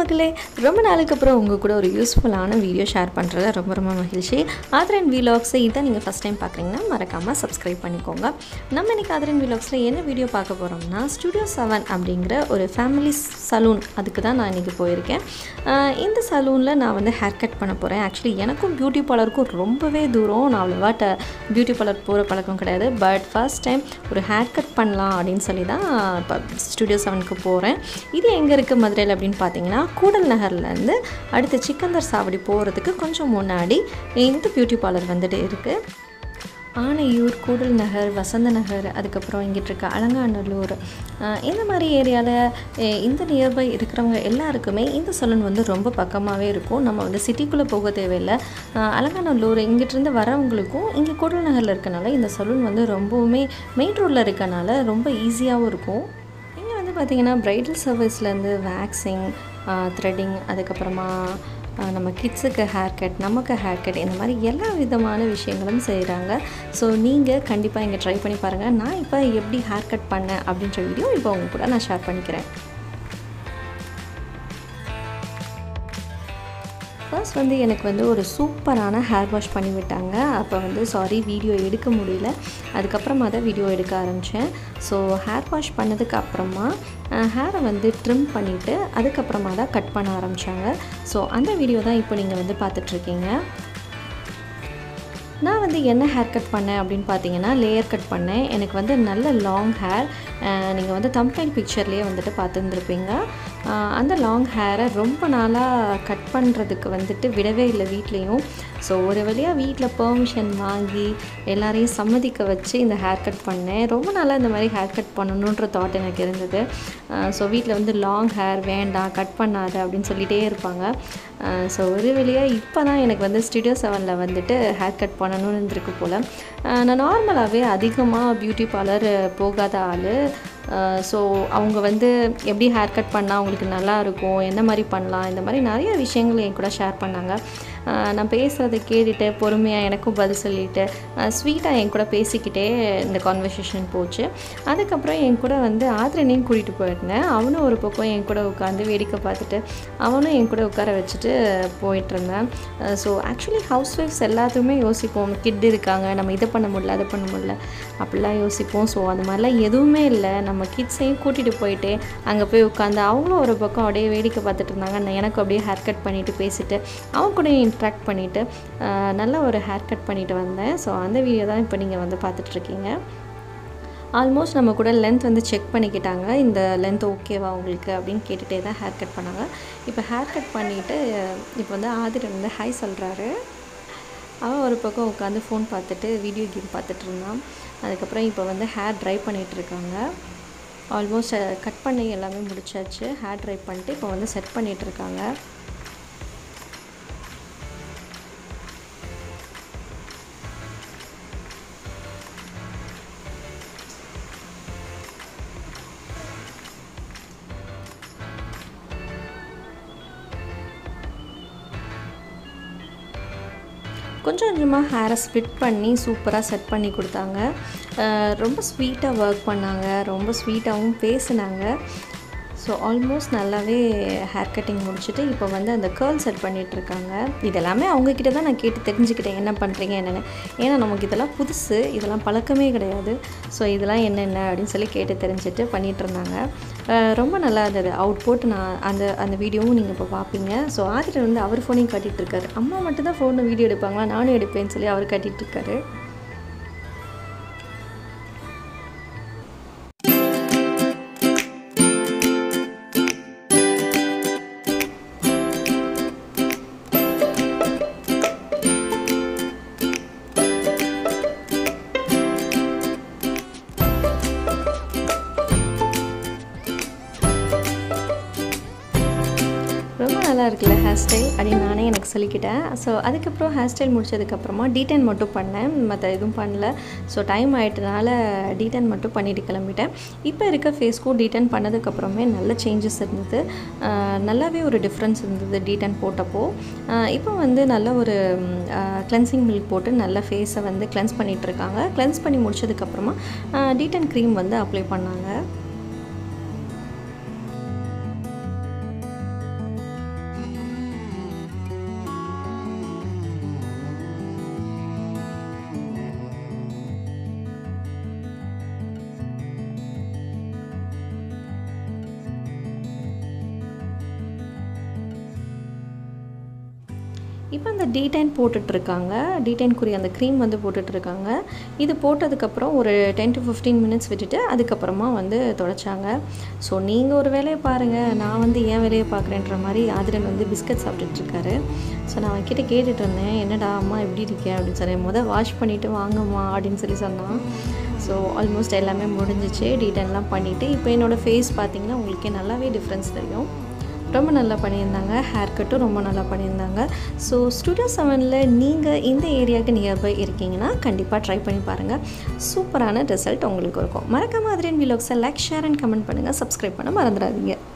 மக்களே ரொம்ப நாளுக்கு அப்புறம் உங்கள் கூட ஒரு யூஸ்ஃபுல்லான வீடியோ ஷேர் பண்ணுறதுல ரொம்ப ரொம்ப மகிழ்ச்சி ஆதரன் வீலாக்ஸை இதான் நீங்கள் ஃபஸ்ட் டைம் பார்க்குறீங்கன்னா மறக்காமல் சப்ஸ்கிரைப் பண்ணிக்கோங்க நம்ம இன்றைக்கி ஆதரன் வீலாக்ஸில் என்ன வீடியோ பார்க்க போகிறோம்னா ஸ்டுடியோ செவன் அப்படிங்கிற ஒரு ஃபேமிலி சலூன் அதுக்கு தான் நான் இன்றைக்கி போயிருக்கேன் ஆஹ் இந்த சலூனில் நான் வந்து ஹேர் கட் பண்ண போகிறேன் ஆக்சுவலி எனக்கும் பியூட்டி பார்லருக்கும் ரொம்பவே தூரம் நான் அவ்வளோவா பியூட்டி பார்லர் போகிற பழக்கம் கிடையாது பட் ஃபர்ஸ்ட் டைம் ஒரு ஹேர் கட் பண்ணலாம் அப்படின்னு சொல்லி தான் இப்போ ஸ்டுடியோ செவனுக்கு போகிறேன் இது எங்கே இருக்குது மதுரையில் அப்படின்னு பார்த்தீங்கன்னா கூடல் நகர்லேருந்து அடுத்து சிக்கந்தர் சாவடி போகிறதுக்கு கொஞ்சம் முன்னாடி இந்த பியூட்டி பார்லர் வந்துட்டு இருக்குது ஆனையூர் கூடல் நகர் வசந்த நகர் அதுக்கப்புறம் இங்கிட்டு இருக்க அலங்காநல்லூர் அஹ் இந்த மாதிரி ஏரியாவில் இந்த நியர்பை இருக்கிறவங்க எல்லாருக்குமே இந்த சலூன் வந்து ரொம்ப பக்கமாகவே இருக்கும் நம்ம வந்து சிட்டிக்குள்ளே போக தேவையில்லை அஹ் அலங்காநல்லூர் இங்கிட்டிருந்து வரவங்களுக்கும் இங்கே கூடல் நகரில் இருக்கனால இந்த சலூன் வந்து ரொம்பவுமே மெயின் ரோட்டில் இருக்கனால ரொம்ப ஈஸியாகவும் இருக்கும் இங்கே வந்து பார்த்திங்கன்னா ப்ரைடல் சர்வீஸ்லேருந்து வேக்சிங் த்ரெட்டிங் அதுக்கப்புறமா ஆஹ் நம்ம கிட்ஸுக்கு ஹேர் கட் நமக்கு ஹேர் கட் இந்த மாதிரி எல்லா விதமான விஷயங்களும் செய்கிறாங்க ஸோ நீங்கள் கண்டிப்பாக இங்கே ட்ரை பண்ணி பாருங்கள் நான் இப்போ எப்படி ஹேர் கட் பண்ணேன் அப்படின்ற வீடியோ இப்போ உங்க கூட நான் ஷேர் பண்ணிக்கிறேன் ஃபர்ஸ்ட் வந்து எனக்கு வந்து ஒரு சூப்பரான ஹேர் வாஷ் பண்ணி விட்டாங்க அப்போ வந்து சாரி வீடியோ எடுக்க முடியல அதுக்கப்புறமா தான் வீடியோ எடுக்க ஆரம்பித்தேன் ஸோ ஹேர் வாஷ் பண்ணதுக்கு அப்புறமா ஹேரை வந்து ட்ரிம் பண்ணிவிட்டு அதுக்கப்புறமா தான் கட் பண்ண ஆரம்பித்தாங்க ஸோ அந்த வீடியோ தான் இப்போ நீங்கள் வந்து பார்த்துட்ருக்கீங்க நான் வந்து என்ன ஹேர் கட் பண்ணேன் அப்படின்னு பார்த்தீங்கன்னா லேயர் கட் பண்ணேன் எனக்கு வந்து நல்ல லாங் ஹேர் நீங்கள் வந்து தம்பைல் பிக்சர்லேயே வந்துட்டு பார்த்துருந்துருப்பீங்க அந்த லாங் ஹேரை ரொம்ப நாளாக கட் பண்ணுறதுக்கு வந்துட்டு விடவே இல்லை வீட்லேயும் ஸோ ஒரு வழியாக வீட்டில் பெர்மிஷன் வாங்கி எல்லாரையும் சம்மதிக்க வச்சு இந்த ஹேர் கட் பண்ணேன் ரொம்ப நாளாக இந்த மாதிரி ஹேர் கட் பண்ணணுன்ற தாட் எனக்கு இருந்தது ஸோ வீட்டில் வந்து லாங் ஹேர் வேண்டாம் கட் பண்ணாத அப்படின்னு சொல்லிகிட்டே இருப்பாங்க ஸோ ஒரு வழியாக இப்போ தான் எனக்கு வந்து ஸ்டுடியோ செவனில் வந்துட்டு ஹேர் கட் பண்ணணும்னு இருந்திருக்கு போல் நான் நார்மலாகவே அதிகமாக பியூட்டி பார்லர் போகாத ஆள் ஸோ அவங்க வந்து எப்படி ஹேர் கட் பண்ணால் அவங்களுக்கு நல்லா இருக்கும் என்ன மாதிரி பண்ணலாம் இந்த மாதிரி நிறைய விஷயங்கள் என் கூட ஷேர் பண்ணாங்க நான் பேசுகிறத கேட்டுட்டு பொறுமையாக எனக்கும் பதில் சொல்லிட்டு ஸ்வீட்டாக என் கூட பேசிக்கிட்டே இந்த கான்வர்சேஷன் போச்சு அதுக்கப்புறம் என் கூட வந்து ஆத்ரனையும் கூட்டிகிட்டு போயிருந்தேன் அவனும் ஒரு பக்கம் என் கூட உட்காந்து வேடிக்கை பார்த்துட்டு அவனும் என் கூட உட்கார வச்சுட்டு போயிட்டு இருந்தேன் ஸோ ஆக்சுவலி ஹவுஸ் ஒய்ஃப்ஸ் எல்லாத்துக்குமே யோசிப்போம் கிட் இருக்காங்க நம்ம இதை பண்ண முடியல அதை பண்ண முடியல அப்படிலாம் யோசிப்போம் ஸோ அந்த மாதிரிலாம் எதுவுமே இல்லை நம்ம கிட்ஸையும் கூட்டிகிட்டு போயிட்டு அங்கே போய் உட்காந்து அவங்களும் ஒரு பக்கம் அப்படியே வேடிக்கை பார்த்துட்டு இருந்தாங்க நான் எனக்கு அப்படியே ஹேர் கட் பண்ணிவிட்டு பேசிட்டு அவங்க கூட இன்ட்ராக்ட் பண்ணிவிட்டு நல்ல ஒரு ஹேர் கட் பண்ணிட்டு வந்தேன் ஸோ அந்த வீடியோ தான் இப்போ நீங்கள் வந்து பார்த்துட்ருக்கீங்க ஆல்மோஸ்ட் நம்ம கூட லென்த் வந்து செக் பண்ணிக்கிட்டாங்க இந்த லென்த் ஓகேவா உங்களுக்கு அப்படின்னு கேட்டுகிட்டே தான் ஹேர் கட் பண்ணாங்க இப்போ ஹேர் கட் பண்ணிவிட்டு இப்போ வந்து ஆதிரன் வந்து ஹாய் சொல்கிறாரு அவன் ஒரு பக்கம் உட்காந்து ஃபோன் பார்த்துட்டு வீடியோ கேம் பார்த்துட்டு இருந்தான் அதுக்கப்புறம் இப்போ வந்து ஹேர் ட்ரை பண்ணிகிட்டு இருக்காங்க ஆல்மோஸ்ட் கட் பண்ணி எல்லாமே முடிச்சாச்சு ஹேர் ட்ரை பண்ணிட்டு இப்போ வந்து செட் பண்ணிகிட்டு இருக்காங்க கொஞ்சம் கொஞ்சமாக ஹேரை ஸ்பிட் பண்ணி சூப்பராக செட் பண்ணி கொடுத்தாங்க ரொம்ப ஸ்வீட்டாக ஒர்க் பண்ணாங்க ரொம்ப ஸ்வீட்டாகவும் பேசினாங்க ஸோ ஆல்மோஸ்ட் நல்லாவே ஹேர் கட்டிங் முடிச்சுட்டு இப்போ வந்து அந்த கேர்ள் செட் பண்ணிகிட்ருக்காங்க இதெல்லாமே அவங்கக்கிட்ட தான் நான் கேட்டு தெரிஞ்சுக்கிட்டேன் என்ன பண்ணுறீங்க என்னென்னு ஏன்னா நமக்கு இதெல்லாம் புதுசு இதெல்லாம் பழக்கமே கிடையாது ஸோ இதெல்லாம் என்னென்ன அப்படின்னு சொல்லி கேட்டு தெரிஞ்சுட்டு பண்ணிகிட்டு இருந்தாங்க ரொம்ப நல்லா இருந்தது அவுட் போட்டு நான் அந்த அந்த வீடியோவும் நீங்கள் இப்போ பார்ப்பீங்க ஸோ ஆதிரன் வந்து அவர் ஃபோனையும் காட்டிகிட்ருக்காரு அம்மா மட்டும் தான் ஃபோனை வீடியோ எடுப்பாங்களா நானும் எடுப்பேன்னு சொல்லி அவர் காட்டிகிட்ருக்காரு ரொம்ப நல்லா இருக்குல்ல ஹேர் ஸ்டைல் அப்படின்னு நானே எனக்கு சொல்லிக்கிட்டேன் ஸோ அதுக்கப்புறம் ஹேர் ஸ்டைல் முடிச்சதுக்கப்புறமா டீடைன் மட்டும் பண்ணேன் மற்ற எதுவும் பண்ணல ஸோ டைம் ஆகிட்டனால டீடைன் மட்டும் பண்ணிட்டு கிளம்பிட்டேன் இப்போ இருக்க ஃபேஸ்க்கும் டீடைன் பண்ணதுக்கப்புறமே நல்ல சேஞ்சஸ் இருந்தது ஆஹ் நல்லாவே ஒரு டிஃப்ரென்ஸ் இருந்தது டீடைன் போட்டப்போ ஆஹ் இப்போ வந்து நல்ல ஒரு கிளென்சிங் மில்க் போட்டு நல்ல ஃபேஸை வந்து கிளென்ஸ் பண்ணிகிட்டு இருக்காங்க கிளென்ஸ் பண்ணி முடிச்சதுக்கப்புறமா டீடைன் க்ரீம் வந்து அப்ளை பண்ணாங்க இப்போ அந்த டீடைன் போட்டுட்ருக்காங்க டீடைன்குரிய அந்த க்ரீம் வந்து போட்டுட்ருக்காங்க இது போட்டதுக்கப்புறம் ஒரு டென் டு ஃபிஃப்டீன் மினிட்ஸ் விட்டுட்டு அதுக்கப்புறமா வந்து தொடச்சாங்க ஸோ நீங்கள் ஒரு வேலையை பாருங்கள் நான் வந்து ஏன் வேலையை பார்க்குறேன்ற மாதிரி ஆதிரன் வந்து பிஸ்கட் சாப்பிட்டுட்ருக்காரு ஸோ நான் அவன்கிட்ட கேட்டுட்டு இருந்தேன் என்னடா அம்மா எப்படி இருக்கேன் அப்படின்னு சொல்லி மொதல் வாஷ் பண்ணிவிட்டு வாங்கம்மா அப்படின்னு சொல்லி சொன்னான் ஸோ ஆல்மோஸ்ட் எல்லாமே முடிஞ்சிச்சு டீட்டெயிலாம் பண்ணிவிட்டு இப்போ என்னோடய ஃபேஸ் பார்த்தீங்கன்னா உங்களுக்கே நல்லாவே டிஃப்ரென்ஸ் தெரியும் ரொம்ப நல்லா பண்ணியிருந்தாங்க ஹேர் கட்டும் ரொம்ப நல்லா பண்ணியிருந்தாங்க ஸோ ஸ்டுடியோ செவனில் நீங்கள் இந்த ஏரியாவுக்கு நியர்பை இருக்கீங்கன்னா கண்டிப்பாக ட்ரை பண்ணி பாருங்கள் சூப்பரான ரிசல்ட் உங்களுக்கு இருக்கும் மறக்காம அதிரின் விலாக்ஸை லைக் ஷேர் அண்ட் கமெண்ட் பண்ணுங்கள் சப்ஸ்கிரைப் பண்ண மறந்துடாதீங்க